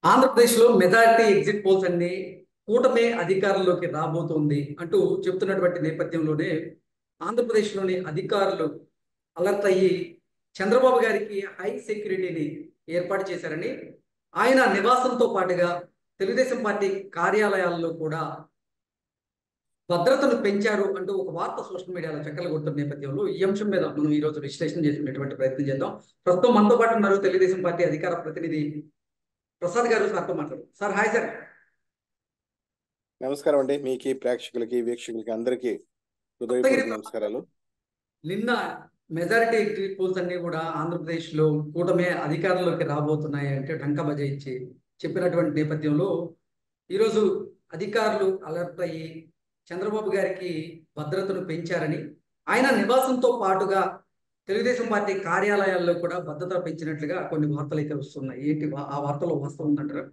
ఆంధ్రప్రదేశ్లో majority exit polls అన్ని కూటమి అధికారంలోకి రాబోతోంది అంటూ చెప్తున్నటువంటి నేపథ్యంలోనే ఆంధ్రప్రదేశ్లోని అధికారులు అలర్ట్ అయ్యి చంద్రబాబు గారికి హై సెక్యూరిటీని ఏర్పాటు చేశారని ఆయన నివాసంతో పాటుగా తెలుగుదేశం పార్టీ కార్యాలయాల్లో కూడా భద్రతను పెంచారు అంటూ ఒక వార్త సోషల్ మీడియాలో చక్కలు కొడుతున్న నేపథ్యంలో ఈ అంశం మీద మనం ఈ రోజు విశ్లేషణ చేసుకునేటువంటి ప్రయత్నం చేద్దాం ప్రస్తుతం మనతో పాటు ఉన్నారు తెలుగుదేశం పార్టీ అధికార ప్రతినిధి ప్రసాద్ గారు సార్తో మాట్లాడు సార్ హాయ్ సార్ నమస్కారం అండి మీకు ప్రేక్షకులకి వీక్షకులకి అందరికీ హృదయపూర్వక నమస్కారాలు నిన్న మెజారిటీ ఎగ్జిట్ పోల్స్ అన్ని కూడా ఆంధ్రప్రదేశ్ లో కూటమి అధికారంలోకి రాబోతున్నాయి అంటే డంకా బజాయించి చెప్పినటువంటి నేపథ్యంలో ఈరోజు అధికారులు అలర్ట్ అయ్యి చంద్రబాబు గారికి భద్రతను పెంచారని ఆయన నివాసంతో పాటుగా తెలుగుదేశం పార్టీ కార్యాలయాల్లో కూడా భద్రత పెంచినట్లుగా కొన్ని వార్తలు అయితే వస్తున్నాయి ఏంటి వా- ఆ వార్తలో వాస్తవం ఉందంటారా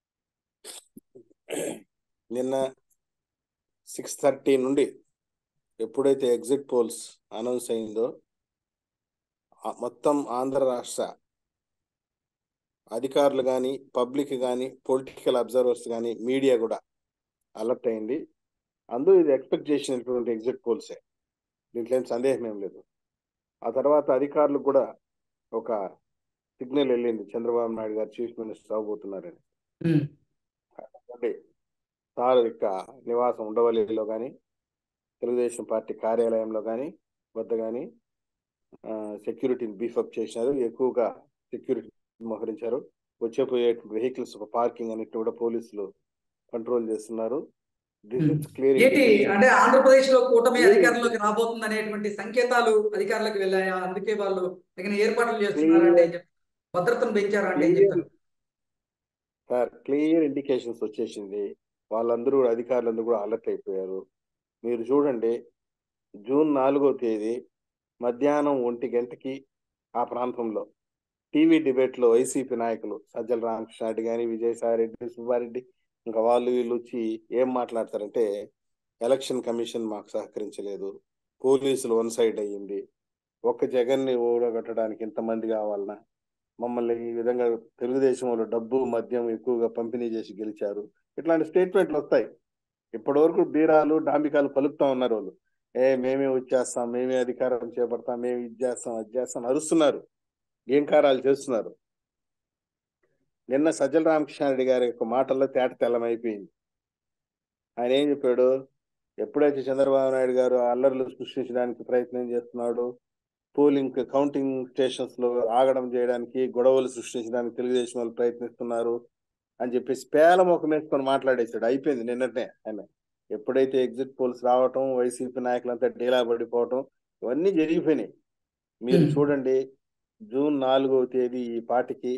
నిన్న సిక్స్ థర్టీ నుండి ఎప్పుడైతే ఎగ్జిట్ పోల్స్ అనౌన్స్ అయిందో ఆ మొత్తం ఆంధ్ర రాష్ట్ర అధికారులు కానీ పబ్లిక్ కానీ పొలిటికల్ అబ్జర్వర్స్ కానీ మీడియా కూడా అలర్ట్ అయింది అందులో ఇది ఎక్స్పెక్ట్ చేసినటువంటి ఎగ్జిట్ పోల్సే దీంట్లో ఏం సందేహం ఏం లేదు ఆ తర్వాత అధికారులకు కూడా ఒక సిగ్నల్ వెళ్ళింది చంద్రబాబు నాయుడు గారు చీఫ్ మినిస్టర్ అవబోతున్నారని ఉమ్, అంటే సార్ యొక్క నివాసం ఉండవల్లిలో కానీ తెలుగుదేశం పార్టీ కార్యాలయంలో కానీ వద్ద కానీ సెక్యూరిటీని బీఫప్ చేసినారు ఎక్కువగా సెక్యూరిటీ మోహరించారు వచ్చే పోయే వెహికల్స్ పార్కింగ్ అన్నిటి కూడా పోలీసులు కంట్రోల్ చేస్తున్నారు దిస్ Hmm. ఇస్ క్లియర్ ఏంటి అంటే ఆంధ్రప్రదేశ్ లో కూటమి అధికారంలోకి రాబోతుంది అనేటువంటి సంకేతాలు అధికారులకు వెళ్ళాయా అందుకే వాళ్ళు తగిన ఏర్పాట్లు చేస్తున్నారంటే ఏం చెప్తారు? భద్రతను పెంచారా అంటే ఏం చెప్తారు సార్ క్లియర్ ఇండికేషన్స్ వచ్చేసింది వాళ్ళందరూ కూడా అధికారులందరూ కూడా అలర్ట్ అయిపోయారు మీరు చూడండి జూన్ నాలుగో తేదీ మధ్యాహ్నం ఒంటి గంటకి ఆ ప్రాంతంలో టీవీ డిబేట్ లో వైసీపీ నాయకులు సజ్జల రామకృష్ణారెడ్డి కానీ విజయసాయి రెడ్డి సుబ్బారెడ్డి ఇంకా వాళ్ళు వీళ్ళు వచ్చి ఏం మాట్లాడతారంటే ఎలక్షన్ కమిషన్ మాకు సహకరించలేదు పోలీసులు వన్ సైడ్ అయ్యింది ఒక్క జగన్ ని ఓడగొట్టడానికి ఇంతమంది కావాలన్నా మమ్మల్ని ఈ విధంగా తెలుగుదేశం వాళ్ళు డబ్బు మద్యం ఎక్కువగా పంపిణీ చేసి గెలిచారు ఇట్లాంటి స్టేట్మెంట్లు వస్తాయి ఇప్పటి వరకు బీరాలు డాంబికాలు పలుకుతా ఉన్నారు వాళ్ళు ఏ మేమే వచ్చేస్తాం మేమే అధికారం చేపడతాం మేము ఇది చేస్తాం అది చేస్తాం అరుస్తున్నారు గేంకారాలు చేస్తున్నారు నిన్న సజ్జల రామకృష్ణారెడ్డి గారి యొక్క మాటల్లో తేట తెల్లమైపోయింది ఆయన ఏం చెప్పాడు ఎప్పుడైతే చంద్రబాబు నాయుడు గారు అల్లర్లు సృష్టించడానికి ప్రయత్నం చేస్తున్నాడు పోలింగ్ కౌంటింగ్ స్టేషన్స్ లో ఆగడం చేయడానికి గొడవలు సృష్టించడానికి తెలుగుదేశం వాళ్ళు ప్రయత్నిస్తున్నారు అని చెప్పేసి పేల ముఖం వేసుకొని మాట్లాడేశాడు అయిపోయింది నిన్ననే ఆయన ఎప్పుడైతే ఎగ్జిట్ పోల్స్ రావటం వైసీపీ నాయకులంతా డీలా పడిపోవటం ఇవన్నీ జరిగిపోయినాయి మీరు Hmm. చూడండి జూన్ నాలుగవ తేదీ ఈ పాటికి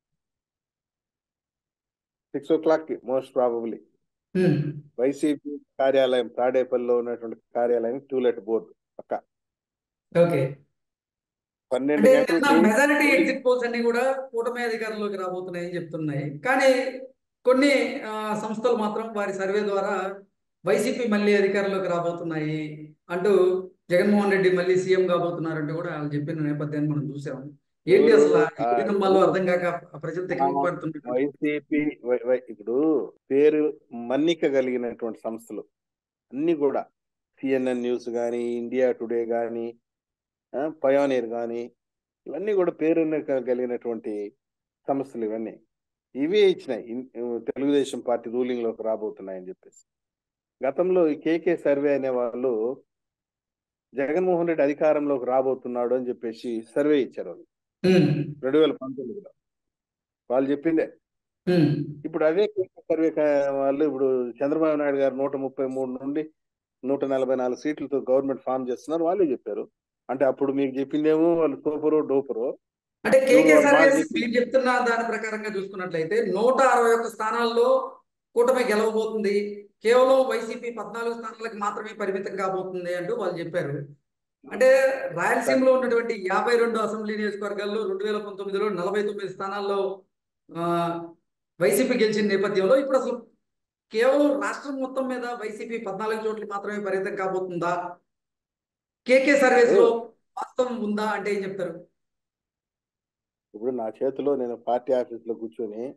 six o'clock most probably um, YCP కార్యాలయం తాడేపల్లిలో ఉన్నటువంటి కార్యాలయం టూలెట్ బోర్డు పక్క ఓకే పన్నెండు అంటే నిన్న గంటలకి మెజారిటీ ఎగ్జిట్ పోల్స్ అన్ని కూడా కూటమి అధికారంలోకి రాబోతున్నాయని చెప్తున్నాయి కానీ కొన్ని ఆ, సంస్థలు మాత్రం వారి సర్వే ద్వారా వైసీపీ మళ్ళీ అధికారంలోకి రాబోతున్నాయి అంటూ జగన్మోహన్ రెడ్డి మళ్ళీ సీఎం కాబోతున్నారంటూ కూడా వాళ్ళు చెప్పిన నేపథ్యాన్ని మనం చూసాం ఏంటి అసలు ఆ ఆ, నమ్మాలో అర్థం కాక ఆ ప్రజలు తెగిపడుతున్నారు వైసీపీ వై- వై- ఇప్పుడు పేరు మన్నిక కలిగినటువంటి సంస్థలు అన్ని కూడా సిఎన్ఎన్ న్యూస్ కానీ ఇండియా టుడే కానీ పయోనీర్ కానీ ఇవన్నీ కూడా పేరున్న కలిగినటువంటి సంస్థలు ఇవన్నీ ఇవే ఇచ్చినాయి ఇన్- తెలుగుదేశం పార్టీ రూలింగ్ లోకి రాబోతున్నాయని చెప్పేసి గతంలో ఈ కేకే సర్వే అనే వాళ్ళు జగన్మోహన్ రెడ్డి అధికారంలోకి రాబోతున్నాడు అని చెప్పేసి సర్వే ఇచ్చారు వాళ్ళు ఉమ్, రెండు వేల పంతొమ్మిదిలో వాళ్ళు చెప్పిందే ఉమ్, ఇప్పుడు అదే కేంద్ర సర్వే కా- వాళ్ళు ఇప్పుడు చంద్రబాబు నాయుడు గారు నూట ముప్పై మూడు నుండి నూట నలభై నాలుగు సీట్లతో గవర్నమెంట్ ఫామ్ చేస్తున్నారు వాళ్ళే చెప్పారు అంటే అప్పుడు మీకు చెప్పిందేమో వాళ్ళు సూపరు డోపరు అంటే కేకే ఇప్పుడు సర్వేస్ మాజీ- మీరు చెప్తున్న దాని ప్రకారంగా చూసుకున్నట్లయితే నూట అరవై ఒక్క స్థానాల్లో కూటమి గెలవబోతుంది కేవలం వైసీపీ పద్నాలుగు స్థానాలకు మాత్రమే పరిమితం కాబోతుంది అంటూ వాళ్ళు చెప్పారు అంటే రాయలసీమలో ఉన్నటువంటి యాభై రెండు అసెంబ్లీ నియోజకవర్గాల్లో రెండు వేల పంతొమ్మిదిలో నలభై తొమ్మిది స్థానాల్లో ఆ, వైసీపీ గెలిచిన నేపథ్యంలో ఇప్పుడు అసలు కేవలం రాష్ట్రం మొత్తం మీద వైసీపీ పద్నాలుగు చోట్ల మాత్రమే పరిమితం కాబోతుందా కేకే సర్వేస్ లో వాస్తవం ఉందా అంటే ఏం చెప్తారు ఇప్పుడు నా చేతిలో నేను పార్టీ ఆఫీస్ లో కూర్చొని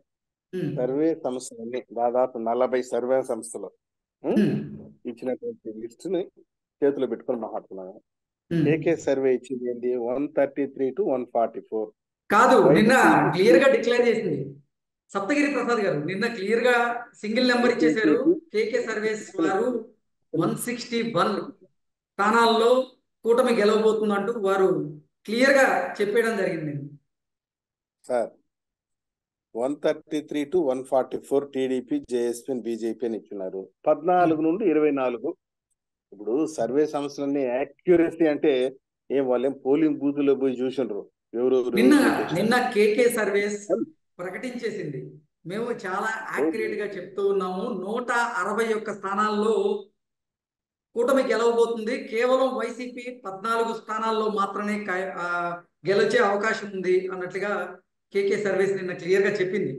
ఉమ్, సర్వే సంస్థలన్నీ దాదాపు నలభై సర్వే సంస్థలు ఉం? ఉమ్, ఇచ్చినటువంటి లిస్ట్ ని చేతిలో పెట్టుకొని మాట్లాడుతున్నాను ఉమ్. కేకే సర్వే ఇచ్చింది ఏంటి one thirty three two one forty four కాదు నిన్న YCP క్లియర్ గా డిక్లేర్ చేసింది సప్తగిరి ప్రసాద్ గారు నిన్న క్లియర్ గా సింగిల్ నెంబర్ ఇచ్చేశారు కేకే సర్వీస్ వారు వన్ సిక్స్టీ వన్ స్థానాల్లో కూటమి గెలవబోతుందంటూ వారు క్లియర్ గా చెప్పేయడం జరిగింది sir one thirty three two one forty four TDP JSP BJP అని ఇచ్చినారు పద్నాలుగు నుండి ఇరవై నాలుగు ఇప్పుడు సర్వే సంస్థలన్నీ యాక్యురసీ అంటే ఏం వాళ్ళేం పోలింగ్ బూత్ లో పోయి చూసిండ్రు ఎవరు నిన్న నిన్న కేకే సర్వీస్ ప్రకటించేసింది మేము చాలా యాక్యురేట్ గా చెప్తూ ఉన్నాము నూట అరవై ఒక్క స్థానాల్లో కూటమి గెలవబోతుంది కేవలం వైసీపీ పద్నాలుగు స్థానాల్లో మాత్రమే కా- ఆ, గెలిచే అవకాశం ఉంది అన్నట్లుగా కేకే సర్వీస్ నిన్న క్లియర్ గా చెప్పింది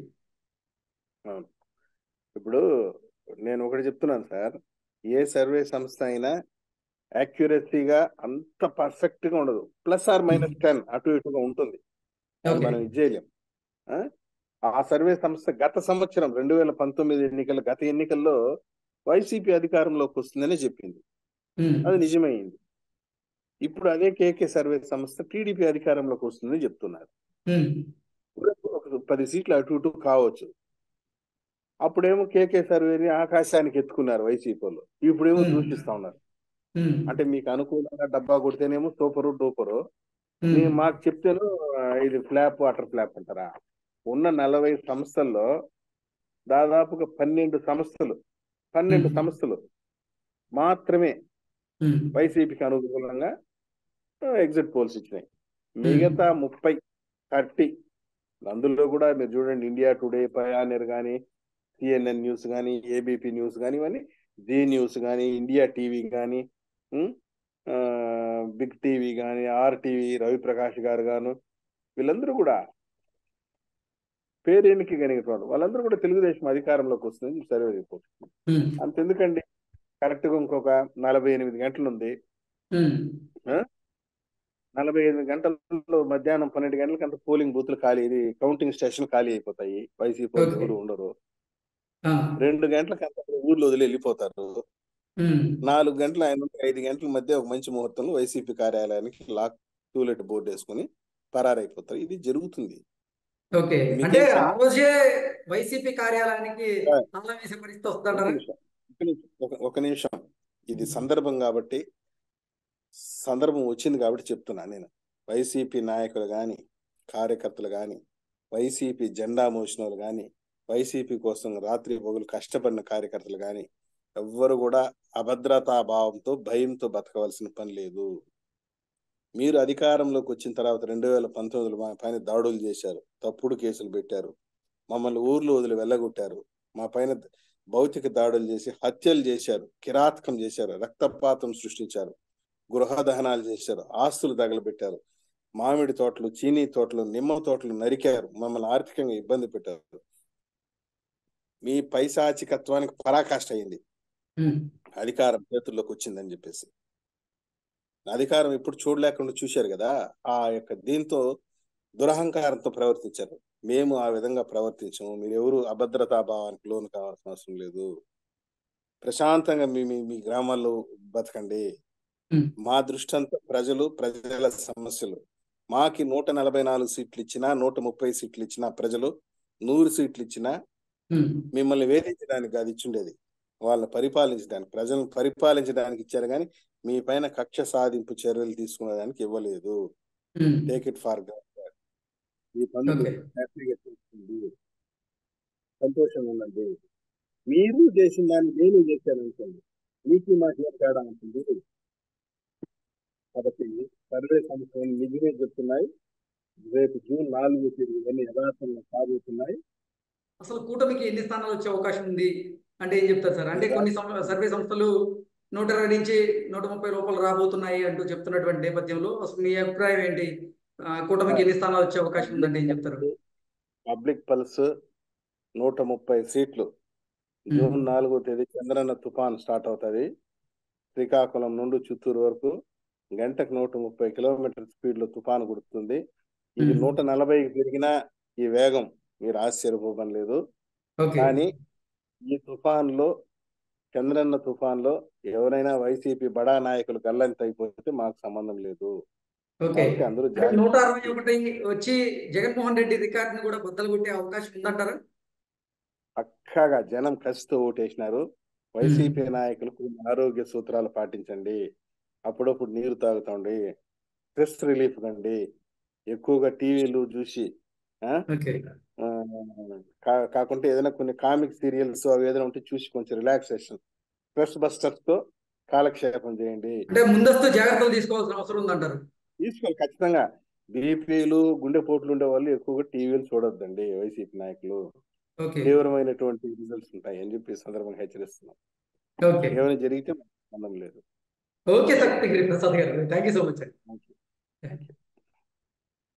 ఇప్పుడు నేను ఒకటి చెప్తున్నాను సార్ ఏ సర్వే సంస్థ అయినా యాక్యురసీగా అంత పర్ఫెక్ట్ గా ఉండదు ప్లస్ ఆర్ మైనస్ టెన్ అటు ఇటుగా ఉంటుంది అది ఓకే మనం ఇది చేయలేం ఆ? ఆ సర్వే సంస్థ గత సంవత్సరం రెండు వేల పంతొమ్మిది ఎన్నికల గత ఎన్నికల్లో వైసీపీ అధికారంలోకి వస్తుందని చెప్పింది ఉమ్, అది నిజమైంది ఇప్పుడు అదే కేకే సర్వే సంస్థ టీడీపీ అధికారంలోకి వస్తుందని చెప్తున్నారు ఉమ్, ఒక పది సీట్లు అటు ఇటు కావచ్చు అప్పుడేమో కేకే సర్వేని ఆకాశానికి ఎత్తుకున్నారు వైసీపీ వాళ్ళు ఇప్పుడేమో Hmm. దూషిస్తా ఉన్నారు ఉమ్, అంటే మీకు అనుకూలంగా డబ్బా కొడితేనేమో సూపరు డూపరు ఉమ్, నేను మాకు చెప్తేను ఆ, ఇది ఫ్లాప్ వాటర్ ఫ్లాప్ అంటారా ఉన్న నలభై సంస్థల్లో దాదాపుగా పన్నెండు సంస్థలు పన్నెండు Hmm. సంస్థలు మాత్రమే ఉమ్, వైసీపీకి అనుకూలంగా ఎగ్జిట్ పోల్స్ ఇచ్చినాయి మిగతా ముప్పై థర్టీ అందులో కూడా మీరు చూడండి ఇండియా టుడే పయానిర్ కానీ సిఎన్ఎన్ న్యూస్ కానీ ఏబిపి న్యూస్ కానీ ఇవన్నీ జీ న్యూస్ కానీ ఇండియా టీవీ కానీ బిగ్ టీవీ కానీ ఆర్ టీవీ రవిప్రకాష్ గారు గాను వీళ్ళందరూ కూడా పేరేనికి కలిగిన వాళ్ళందరూ కూడా తెలుగుదేశం అధికారంలోకి వస్తుంది సర్వే రిపోర్ట్ ఉమ్, అంతెందుకండి కరెక్ట్ గా ఇంకొక నలభై ఎనిమిది గంటలు ఉంది ఉమ్, నలభై ఎనిమిది గంటల్లో మధ్యాహ్నం పన్నెండు గంటలకి అంత పోలింగ్ బూత్లు ఖాళీ ఇది కౌంటింగ్ స్టేషన్ ఖాళీ అయిపోతాయి వైసీపీ వాళ్ళు Okay. ఎవరు ఉండరు ఆ, రెండు గంటలకు అంత ఊర్లో వదిలి వెళ్ళిపోతారు ఉమ్, నాలుగు గంటలు ఆయన ఉంటే ఐదు గంటల మధ్య ఒక మంచి ముహూర్తంలో వైసీపీ కార్యాలయానికి లాక్ టూలెట్ బోర్డు వేసుకుని పరారైపోతారు ఇది జరుగుతుంది ఓకే మీకేం అంటే ఆ సం- రోజే వైసీపీ కార్యాలయానికి ఆ. తాళం వేసే పరిస్థితి ఒక వస్తుంటారా నిమిషం, ఒక నిమిషం, ఒక- ఒక నిమిషం ఇది సందర్భం కాబట్టి సందర్భం వచ్చింది కాబట్టి చెప్తున్నా నేను వైసీపీ నాయకులు కానీ కార్యకర్తలు కానీ వైసీపీ జెండా మోసిన వాళ్ళు కానీ వైసీపీ కోసం రాత్రి పగులు కష్టపడిన కార్యకర్తలు కానీ ఎవ్వరు కూడా అభద్రతా భావంతో భయంతో బతకవలసిన పని లేదు మీరు అధికారంలోకి వచ్చిన తర్వాత రెండు వేల పంతొమ్మిదిలో మా పైన దాడులు చేశారు తప్పుడు కేసులు పెట్టారు మమ్మల్ని ఊర్లో వదిలి వెళ్ళగొట్టారు మా పైన భౌతిక దాడులు చేసి హత్యలు చేశారు కిరాతకం చేశారు రక్తపాతం సృష్టించారు గృహ దహనాలు చేశారు ఆస్తులు తగలబెట్టారు మామిడి తోటలు చీనీ తోటలు నిమ్మ తోటలు నరికారు మమ్మల్ని ఆర్థికంగా ఇబ్బంది పెట్టారు మీ పైశాచికత్వానికి పరాకాష్ట అయింది ఉమ్, అధికారం చేతుల్లోకి వచ్చిందని చెప్పేసి అధికారం ఇప్పుడు చూడలేకుండా చూశారు కదా ఆ యొక్క దీంతో దురహంకారంతో ప్రవర్తించారు మేము ఆ విధంగా ప్రవర్తించము మీరు ఎవరు అభద్రతా భావానికి లోను కావాల్సిన అవసరం లేదు ప్రశాంతంగా మీ మీ మీ గ్రామాల్లో బతకండి ఉమ్, మా దృష్టి అంతా ప్రజలు ప్రజల సమస్యలు మాకి నూట నలభై నాలుగు సీట్లు ఇచ్చినా నూట ముప్పై సీట్లు ఇచ్చినా ప్రజలు నూరు సీట్లు ఇచ్చినా ఉమ్, మిమ్మల్ని వేధించడానికి అది ఇచ్చుండేది వాళ్ళని పరిపాలించడానికి ప్రజలను పరిపాలించడానికి ఇచ్చారు కానీ మీ పైన కక్ష సాధింపు చర్యలు తీసుకునేదానికి ఇవ్వలేదు ఉమ్, టేక్ ఇట్ ఫార్ ఈ పనులు ఓకే హ్యాపీగా చేసుకోండి సంతోషంగా ఉండండి మీరు చేసిన దాన్ని నేను చేశాను అనుకోండి మీకు మాకు ఏం తేడా ఉంటుంది కాబట్టి సర్వే సంస్థలు నిజమే చెప్తున్నాయి రేపు జూన్ నాలుగు తేదీ ఇవన్నీ యథార్థంగా సాగుతున్నాయి అసలు కూటమికి ఎన్ని స్థానాలు వచ్చే అవకాశం ఉంది అంటే ఏం చెప్తారు సార్ అంటే కొన్ని సం- సర్వే సంస్థలు నూట ఇరవై నుంచి నూట ముప్పై లోపల రాబోతున్నాయి అంటూ చెప్తున్నటువంటి నేపథ్యంలో అసలు మీ అభిప్రాయం ఏంటి ఆ, కూటమికి ఎన్ని స్థానాలు వచ్చే అవకాశం ఉందంటే ఏం చెప్తారు పబ్లిక్ పల్స్ నూట ముప్పై సీట్లు జూన్ నాలుగో తేదీ చంద్రన్న తుఫాన్ స్టార్ట్ అవుతుంది శ్రీకాకుళం నుండి చిత్తూరు వరకు గంటకు నూట ముప్పై కిలోమీటర్ స్పీడ్ లో తుఫాను కుడుతుంది ఇది మ్మ్. నూట నలభైకి పెరిగినా ఈ వేగం మీరు ఆశ్చర్యపోవడం లేదు ఓకే కానీ ఈ తుఫాన్లో చంద్రన్న తుఫాన్లో ఎవరైనా వైసీపీ బడా నాయకులు గల్లంత అయిపోతే మాకు సంబంధం లేదు ఓకే కాబట్టి అందరూ అంటే జాగ్రత్త నూట అరవై ఒకటి వచ్చి జగన్మోహన్ రెడ్డి రికార్డుని కూడా బద్దలు కొట్టే అవకాశం ఉందంటారా పక్కాగా జనం కసితో ఓటేసినారు వైసీపీ నాయకులు కొన్ని ఆరోగ్య సూత్రాలు పాటించండి అప్పుడప్పుడు నీరు తాగుతండి స్ట్రెస్ రిలీఫ్ కండి ఎక్కువగా టీవీలు చూసి ఆ, ఓకే ఆ, కా- కాకుంటే ఏదైనా కొన్ని కామిక్ సీరియల్స్ అవి ఏదైనా ఉంటే చూసి కొంచెం రిలాక్సేషన్ స్ట్రెస్ బస్టర్స్ తో కాలక్షేపం చేయండి అంటే ముందస్తు జాగ్రత్తలు తీసుకోవాల్సిన అవసరం ఉందంటారు తీసుకోవాలి ఖచ్చితంగా బీపీలు గుండెపోట్లు ఉండే వాళ్ళు ఎక్కువగా టీవీలు చూడొద్దండి వైసీపీ నాయకులు ఓకే తీవ్రమైనటువంటి రిజల్ట్స్ ఉంటాయి అని చెప్పి ఈ సందర్భంగా హెచ్చరిస్తున్నాం ఓకే ఏమైనా జరిగితే మనకు సంబంధం లేదు ఓకే సార్ ప్రసాద్ గారు thank you so much thank you